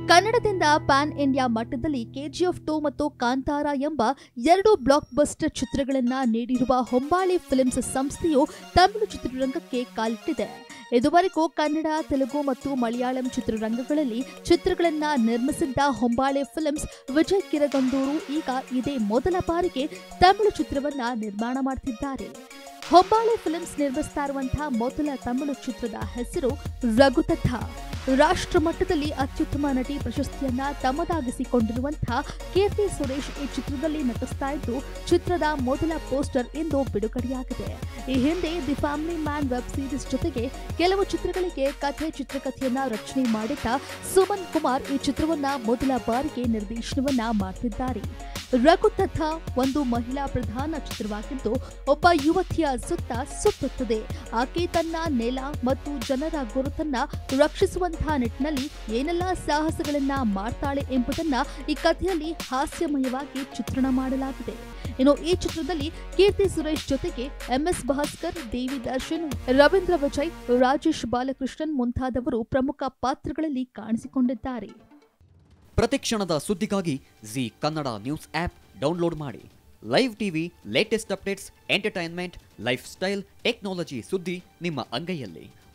ಕನ್ನಡದಿಂದ pan India ಮಟ್ಟದಲ್ಲಿ KGF two ಮತ್ತು ಕಾಂತಾರ ಎಂಬ ಎರಡು ಬ್ಲಾಕ್ ಬಸ್ಟರ್ ಚಿತ್ರಗಳನ್ನ ನೀಡಿರುವ ಹೊಂಬಾಳೆ ಫಿಲ್ಮ್ಸ್ ಸಂಸ್ಥೆಯು ತಮಿಳು ಚಿತ್ರರಂಗಕ್ಕೆ ಕಾಲಿಟ್ಟಿದೆ ಇದುವರೆಗೂ ಕನ್ನಡ ತೆಲುಗು ಮತ್ತು ಮಲಯಾಳಂ ಚಿತ್ರರಂಗಗಳಲ್ಲಿ ಚಿತ್ರಗಳನ್ನ ನಿರ್ಮಿಸಿದ್ದ ಹೊಂಬಾಳೆ ಫಿಲ್ಮ್ಸ್ ವಿಜಯ್ ಕಿರಗಂದೂರು ಈಗ ಇದೇ ಮೊದಲ ಬಾರಿಗೆ ತಮಿಳು ಚಿತ್ರವನ್ನ ನಿರ್ಮಾಣ ಮಾಡ್ತಿದ್ದಾರೆ ಹೊಂಬಾಳೆ ಫಿಲ್ಮ್ಸ್ ನಿರ್ಮಿಸ್ತಾ ಇರುವಂತಹ ಮೊದಲ ತಮಿಳು ಚಿತ್ರದ ಹೆಸರು ರಘುತಥ ರಾಷ್ಟ್ರ ಮಟ್ಟದಲ್ಲಿ ಅತ್ಯುತ್ತಮ ನಟಿ ಪ್ರಶಸ್ತಿಯನ್ನ ತಮ್ಮದಾಗಿಸಿಕೊಂಡಿರುವಂತಹ ಕೀರ್ತಿ ಸುರೇಶ್ ಈ ಚಿತ್ರದಲ್ಲಿ ನಟಿಸ್ತಾ ಇದ್ದು ಚಿತ್ರದ ಮೊದಲ ಪೋಸ್ಟರ್ ಇಂದು ಬಿಡುಗಡೆಯಾಗಿದೆ ಈ ಹಿಂದೆ the family man web series ಜೊತೆಗೆ ಕೆಲವು ಚಿತ್ರಗಳಿಗೆ ಕಥೆ ಚಿತ್ರಕಥೆಯನ್ನ ರಚನೆ ಮಾಡಿದ್ದ ಸುಮನ್ ಕುಮಾರ್ ಈ ಚಿತ್ರವನ್ನ ಮೊದಲ ಬಾರಿಗೆ ನಿರ್ದೇಶನವನ್ನ ಮಾಡ್ತಿದ್ದಾರೆ ರಘುತಥ ಒಂದು ಮಹಿಳಾ ಪ್ರಧಾನ ಚಿತ್ರವಾಗಿದ್ದು ಒಬ್ಬ ಯುವತಿಯ ಸುತ್ತ ಸುತ್ತುತ್ತದೆ ಆಕೆ ತನ್ನ ನೆಲ ಮತ್ತು ಜನರ ಗುರುತನ್ನ ರಕ್ಷಿಸುವಂತಹ ನಿಟ್ಟಿನಲ್ಲಿ ಏನೆಲ್ಲ ಸಾಹಸಗಳನ್ನ ಮಾಡ್ತಾಳೆ ಎಂಬುದನ್ನ ಈ ಕಥೆಯಲ್ಲಿ ಹಾಸ್ಯಮಯವಾಗಿ ಚಿತ್ರಣ ಮಾಡಲಾಗಿದೆ ಇನ್ನು ಈ ಚಿತ್ರದಲ್ಲಿ ಕೀರ್ತಿ ಸುರೇಶ್ ಜೊತೆಗೆ ಎಂಎಸ್ ಭಾಸ್ಕರ್ ದೇವಿ ದರ್ಶನ್ ರವೀಂದ್ರ ವಿಜಯ್ ರಾಜೇಶ್ ಬಾಲಕೃಷ್ಣನ್ ಮುಂತಾದವರು ಪ್ರಮುಖ ಪಾತ್ರಗಳಲ್ಲಿ ಕಾಣಿಸಿಕೊಂಡಿದ್ದಾರೆ ಪ್ರತಿಕ್ಷಣದ ಸುದ್ದಿಗಾಗಿ Zee Kannada news app download ಮಾಡಿ live TV latest updates entertainment lifestyle technology ಸುದ್ದಿ ನಿಮ್ಮ ಅಂಗೈಯಲ್ಲಿ